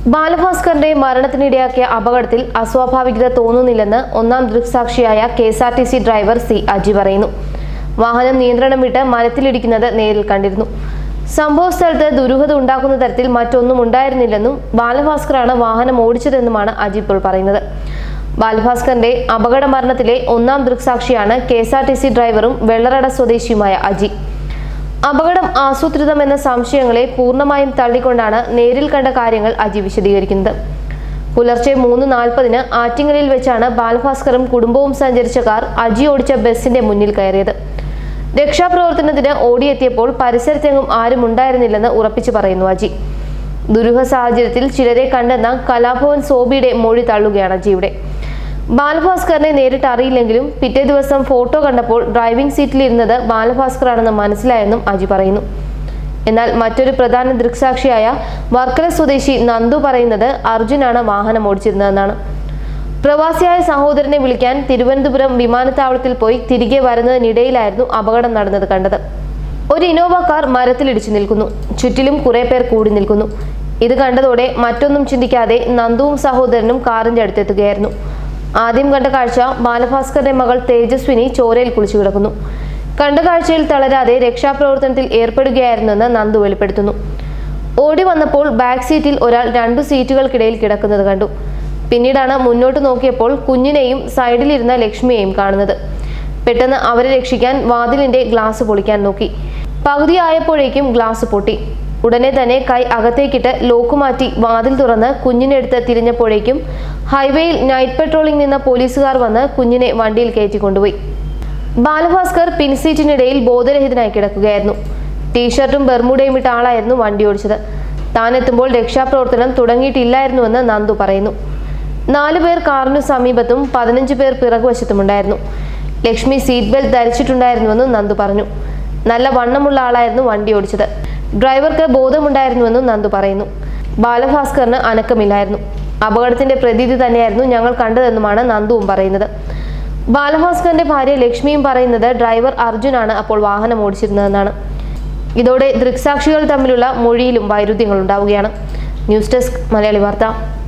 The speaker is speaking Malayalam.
ബാലഭാസ്കറിന്റെ മരണത്തിനിടയാക്കിയ അപകടത്തിൽ അസ്വാഭാവികത തോന്നുന്നില്ലെന്ന് ഒന്നാം ദൃക്സാക്ഷിയായ K S R T C driver C Aji പറയുന്നു വാഹനം നിയന്ത്രണം വിട്ട് മരത്തിലിടിക്കുന്നത് നേരിൽ കണ്ടിരുന്നു സംഭവ സ്ഥലത്ത് ദുരൂഹത ഉണ്ടാക്കുന്ന തരത്തിൽ മറ്റൊന്നും ഉണ്ടായിരുന്നില്ലെന്നും ബാലഭാസ്കറാണ് വാഹനം ഓടിച്ചതെന്നുമാണ് അജി ഇപ്പോൾ പറയുന്നത് ബാലഭാസ്കറിന്റെ അപകട മരണത്തിലെ ഒന്നാം ദൃക്സാക്ഷിയാണ് K S R T C ഡ്രൈവറും വെള്ളറട സ്വദേശിയുമായ അജി അപകടം ആസൂത്രിതമെന്ന സംശയങ്ങളെ പൂർണ്ണമായും തള്ളിക്കൊണ്ടാണ് നേരിൽ കണ്ട കാര്യങ്ങൾ അജി വിശദീകരിക്കുന്നത് പുലർച്ചെ മൂന്ന് നാൽപ്പതിന് ആറ്റിങ്ങലിൽ വെച്ചാണ് ബാലഭാസ്കറും കുടുംബവും സഞ്ചരിച്ച കാർ അജി ഓടിച്ച ബസിന്റെ മുന്നിൽ കയറിയത് രക്ഷാപ്രവർത്തനത്തിന് ഓടിയെത്തിയപ്പോൾ പരിസരത്തെങ്ങും ആരും ഉണ്ടായിരുന്നില്ലെന്ന് ഉറപ്പിച്ചു പറയുന്നു അജി ദുരൂഹ സാഹചര്യത്തിൽ ചിലരെ കണ്ടെന്ന കലാഭവൻ സോബിയുടെ മൊഴി തള്ളുകയാണ് അജിയുടെ ബാലഭാസ്കറിനെ നേരിട്ട് അറിയില്ലെങ്കിലും പിറ്റേ ദിവസം ഫോട്ടോ കണ്ടപ്പോൾ ഡ്രൈവിംഗ് സീറ്റിലിരുന്നത് ബാലഭാസ്കറാണെന്ന് മനസ്സിലായെന്നും അജി പറയുന്നു എന്നാൽ മറ്റൊരു പ്രധാന ദൃക്സാക്ഷിയായ വർക്കല സ്വദേശി നന്ദു പറയുന്നത് അർജുനാണ് വാഹനം ഓടിച്ചിരുന്നതെന്നാണ് പ്രവാസിയായ സഹോദരനെ വിളിക്കാൻ തിരുവനന്തപുരം വിമാനത്താവളത്തിൽ പോയി തിരികെ വരുന്നതിനിടയിലായിരുന്നു അപകടം നടന്നത് കണ്ടത് ഒരു ഇനോവ കാർ മരത്തിലിടിച്ചു നിൽക്കുന്നു ചുറ്റിലും കുറെ പേർ കൂടി നിൽക്കുന്നു ഇത് കണ്ടതോടെ മറ്റൊന്നും ചിന്തിക്കാതെ നന്ദുവും സഹോദരനും കാറിന്റെ അടുത്തെത്തുകയായിരുന്നു ആദ്യം കണ്ട കാഴ്ച ബാലഭാസ്കറിന്റെ മകൾ തേജസ്വിനി ചോരയിൽ കുളിച്ചു കിടക്കുന്നു കണ്ട കാഴ്ചയിൽ തളരാതെ രക്ഷാപ്രവർത്തനത്തിൽ ഏർപ്പെടുകയായിരുന്നെന്ന് നന്ദു വെളിപ്പെടുത്തുന്നു ഓടി വന്നപ്പോൾ ബാക്ക് സീറ്റിൽ ഒരാൾ രണ്ടു സീറ്റുകൾക്കിടയിൽ കിടക്കുന്നത് കണ്ടു പിന്നീടാണ് മുന്നോട്ട് നോക്കിയപ്പോൾ കുഞ്ഞിനെയും സൈഡിലിരുന്ന ലക്ഷ്മിയെയും കാണുന്നത് പെട്ടെന്ന് അവരെ രക്ഷിക്കാൻ വാതിലിന്റെ ഗ്ലാസ് പൊളിക്കാൻ നോക്കി പകുതിയായപ്പോഴേക്കും ഗ്ലാസ് പൊട്ടി ഉടനെ തന്നെ കൈ അകത്തേക്കിട്ട് ലോക്ക് മാറ്റി വാതിൽ തുറന്ന് കുഞ്ഞിനെടുത്ത് തിരിഞ്ഞപ്പോഴേക്കും ഹൈവേയിൽ നൈറ്റ് പെട്രോളിംഗ് നിന്ന പോലീസുകാർ വന്ന് കുഞ്ഞിനെ വണ്ടിയിൽ കയറ്റി കൊണ്ടുപോയി ബാലഭാസ്കർ പിൻസീറ്റിനിടയിൽ ബോധരഹിതനായി കിടക്കുകയായിരുന്നു ടീഷർട്ടും ബെർമുടയും ഇട്ട ആളായിരുന്നു വണ്ടി ഓടിച്ചത് താൻ എത്തുമ്പോൾ രക്ഷാപ്രവർത്തനം തുടങ്ങിയിട്ടില്ലായിരുന്നുവെന്ന് നന്ദു പറയുന്നു നാലു പേർ കാറിനു സമീപത്തും പതിനഞ്ച് പേർ പിറകുവശത്തുമുണ്ടായിരുന്നു ലക്ഷ്മി സീറ്റ് ബെൽറ്റ് ധരിച്ചിട്ടുണ്ടായിരുന്നുവെന്നും നന്ദു പറഞ്ഞു നല്ല വണ്ണമുള്ള ആളായിരുന്നു വണ്ടി ഓടിച്ചത് ഡ്രൈവർക്ക് ബോധമുണ്ടായിരുന്നുവെന്നും നന്ദു പറയുന്നു ബാലഭാസ്കറിന് അനക്കമില്ലായിരുന്നു അപകടത്തിന്റെ പ്രതീതി തന്നെയായിരുന്നു ഞങ്ങൾ കണ്ടതെന്നുമാണ് നന്ദുവും പറയുന്നത് ബാലഭാസ്കറിന്റെ ഭാര്യ ലക്ഷ്മിയും പറയുന്നത് ഡ്രൈവർ അർജുനാണ് അപ്പോൾ വാഹനം ഓടിച്ചിരുന്നതെന്നാണ് ഇതോടെ ദൃക്സാക്ഷികൾ തമ്മിലുള്ള മൊഴിയിലും വൈരുദ്ധ്യങ്ങൾ ഉണ്ടാവുകയാണ് ന്യൂസ് ഡെസ്ക് മലയാളി വാർത്ത